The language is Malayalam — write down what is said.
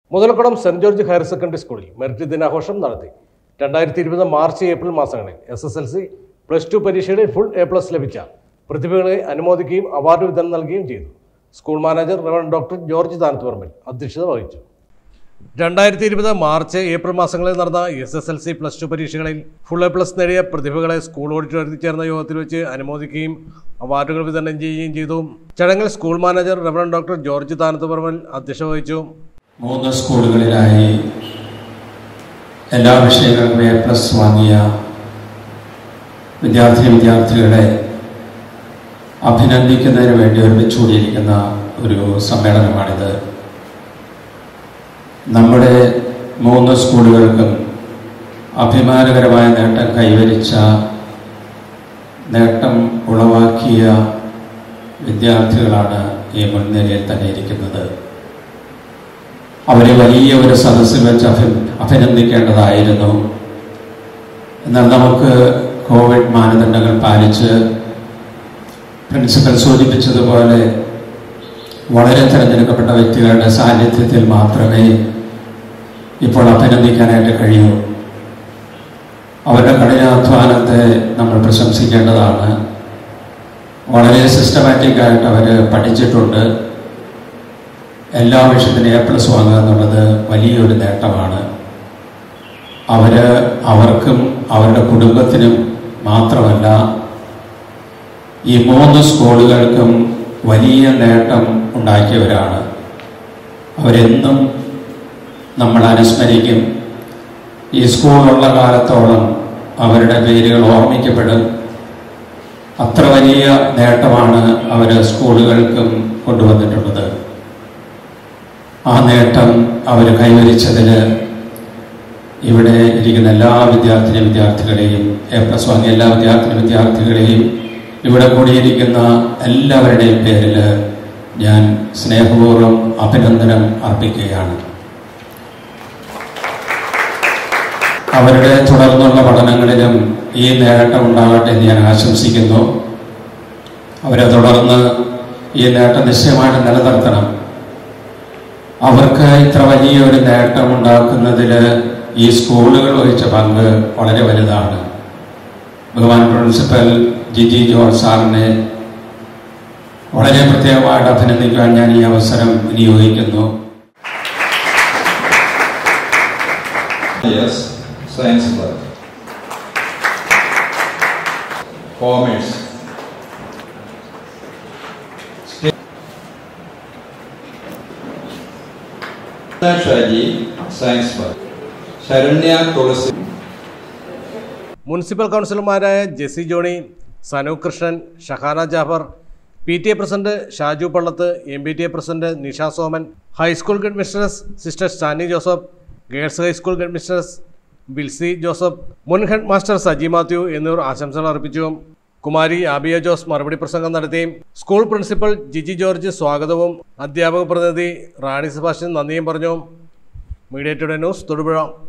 Muthalakulam saint George higher secondary സ്കൂളിൽ മെറിറ്റ് ദിനാഘോഷം നടത്തി രണ്ടായിരത്തി ഇരുപത് മാർച്ച് ഏപ്രിൽ മാസങ്ങളിൽ S S L C plus two പരീക്ഷയുടെ ഫുൾ എ പ്ലസ് ലഭിച്ച പ്രതിഭകളെ അനുമോദിക്കുകയും അവാർഡ് വിതരണം നൽകുകയും ചെയ്തു school manager Rev doctor George Thanathuparambil അധ്യക്ഷത വഹിച്ചു രണ്ടായിരത്തി ഇരുപത് മാർച്ച് ഏപ്രിൽ മാസങ്ങളിൽ നടന്ന S S L C plus two പരീക്ഷകളിൽ ഫുൾ എ പ്ലസ് നേടിയ പ്രതിഭകളെ സ്കൂൾ ഓഡിറ്റോറിയത്തിൽ ചേർന്ന യോഗത്തിൽ വെച്ച് അനുമോദിക്കുകയും അവാർഡുകൾ വിതരണം ചെയ്യുകയും ചെയ്തു ചടങ്ങിൽ school manager Rev doctor George Thanathuparambil അധ്യക്ഷത വഹിച്ചു മൂന്ന് സ്കൂളുകളിലായി എല്ലാ വിഷയങ്ങൾക്കും എ പ്ലസ് വാങ്ങിയ വിദ്യാർത്ഥി വിദ്യാർത്ഥികളെ അഭിനന്ദിക്കുന്നതിന് വേണ്ടി ഒരുമിച്ച് കൂടിയിരിക്കുന്ന ഒരു സമ്മേളനമാണിത് നമ്മുടെ മൂന്ന് സ്കൂളുകൾക്കും അഭിമാനകരമായ നേട്ടം കൈവരിച്ച നേട്ടം ഉളവാക്കിയ വിദ്യാർത്ഥികളാണ് ഈ മുൻനിരയിൽ തന്നെ ഇരിക്കുന്നത് അവരെ വലിയ ഒരു സദസ്സിൽ വെച്ച് അഭി അഭിനന്ദിക്കേണ്ടതായിരുന്നു എന്നാൽ നമുക്ക് കോവിഡ് മാനദണ്ഡങ്ങൾ പാലിച്ച് പ്രിൻസിപ്പൽ സൂചിപ്പിച്ചതുപോലെ വളരെ തിരഞ്ഞെടുക്കപ്പെട്ട വ്യക്തികളുടെ സാന്നിധ്യത്തിൽ മാത്രമേ ഇപ്പോൾ അഭിനന്ദിക്കാനായിട്ട് കഴിയൂ അവരുടെ കഠിനാധ്വാനത്തെ നമ്മൾ പ്രശംസിക്കേണ്ടതാണ് വളരെ സിസ്റ്റമാറ്റിക് ആയിട്ട് അവർ പഠിച്ചിട്ടുണ്ട് എല്ലാ വിഷയത്തിനും എ പ്ലസ് വാങ്ങുക എന്നുള്ളത് വലിയൊരു നേട്ടമാണ് അവര് അവർക്കും അവരുടെ കുടുംബത്തിനും മാത്രമല്ല ഈ മൂന്ന് സ്കൂളുകൾക്കും വലിയ നേട്ടം ഉണ്ടാക്കിയവരാണ് അവരെന്നും നമ്മൾ അനുസ്മരിക്കും ഈ സ്കൂളുള്ള കാലത്തോളം അവരുടെ പേരുകൾ ഓർമ്മിക്കപ്പെടും അത്ര വലിയ നേട്ടമാണ് അവർ സ്കൂളുകൾക്കും കൊണ്ടുവന്നിട്ടുള്ളത് ആ നേട്ടം അവർ കൈവരിച്ചതിൽ ഇവിടെ ഇരിക്കുന്ന എല്ലാ വിദ്യാർത്ഥിനി വിദ്യാർത്ഥികളെയും എ പ്ലസ് വാങ്ങിയ എല്ലാ വിദ്യാർത്ഥിനി വിദ്യാർത്ഥികളെയും ഇവിടെ കൂടിയിരിക്കുന്ന എല്ലാവരുടെയും പേരിൽ ഞാൻ സ്നേഹപൂർവ്വം അഭിനന്ദനം അർപ്പിക്കുകയാണ് അവരുടെ തുടർന്നുള്ള പഠനങ്ങളിലും ഈ നേട്ടം ഉണ്ടാകട്ടെ എന്ന് ഞാൻ ആശംസിക്കുന്നു അവരെ തുടർന്ന് ഈ നേട്ടം നിശ്ചയമായിട്ട് നിലനിർത്തണം അവർക്ക് ഇത്ര വലിയൊരു നേട്ടം ഉണ്ടാക്കുന്നതിൽ ഈ സ്കൂളുകൾ വഹിച്ച പങ്ക് വളരെ വലുതാണ് ബഹുമാൻ പ്രിൻസിപ്പൽ ജിജി ജോർജ് സാറിനെ വളരെ പ്രത്യേകമായിട്ട് അഭിനന്ദിക്കാൻ ഞാൻ ഈ അവസരം വിനിയോഗിക്കുന്നു Yes, science lab. Commerce. Shaji science lab. Saranya Thulasi municipal കൗൺസിലർമാരായ Jessy Johny Sanu Krishnan Shahana Jafar P T A president Shaju Pallath M P T A president Nisha Soman high school head mistress sister Stany Joseph girls high school head mistress Bilsy Joseph മുൻ ഹെഡ് മാസ്റ്റർ സജി മാത്യു എന്നിവർ ആശംസകൾ അർപ്പിച്ചു കുമാരി ആബിയ ജോസ് മറുപടി പ്രസംഗം നടത്തി സ്കൂൾ പ്രിൻസിപ്പൽ ജിജി ജോർജ് സ്വാഗതവും അധ്യാപക പ്രതിനിധി റാണി സെബാസ്റ്റ്യൻ നന്ദിയും പറഞ്ഞു മീഡിയ ടുഡേ ന്യൂസ് തൊടുപുഴ